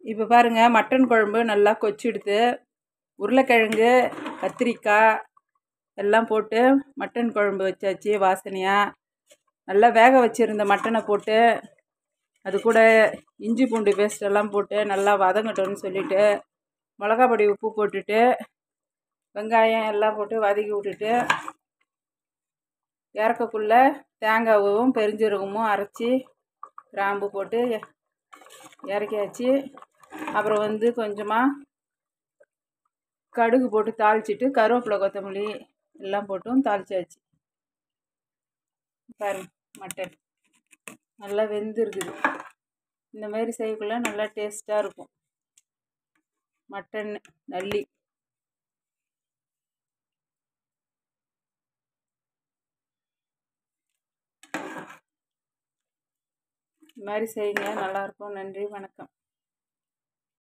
இப்போ பாருங்கள் மட்டன் குழம்பு நல்லா கொச்சிடுது உருளைக்கிழங்கு கத்திரிக்காய் எல்லாம் போட்டு மட்டன் குழம்பு வச்சாச்சு வாசனையாக நல்லா வேக வச்சுருந்த மட்டனை போட்டு அது கூட இஞ்சி பூண்டு பேஸ்ட் எல்லாம் போட்டு நல்லா வதங்கட்டும்னு சொல்லிவிட்டு மிளகா பொடி உப்பு போட்டுட்டு வெங்காயம் எல்லாம் போட்டு வதக்கி விட்டுட்டு இறக்கக்குள்ள தேங்காவும் பெருஞ்சீரகமும் அரைச்சி கிராம்பு போட்டு இறக்கியாச்சு அப்புறம் வந்து கொஞ்சமாக கடுகு போட்டு தாளிச்சிட்டு கருவேப்பிலை கொத்தமல்லி எல்லாம் போட்டும் தாளிச்சாச்சு பாருங்க மட்டன் நல்லா வெந்திருக்குது இந்த மாதிரி செய்யக்குள்ள நல்லா டேஸ்ட்டாக இருக்கும் மட்டன் நல்லி இது மாதிரி செய்யுங்க நல்லாயிருக்கும் நன்றி வணக்கம்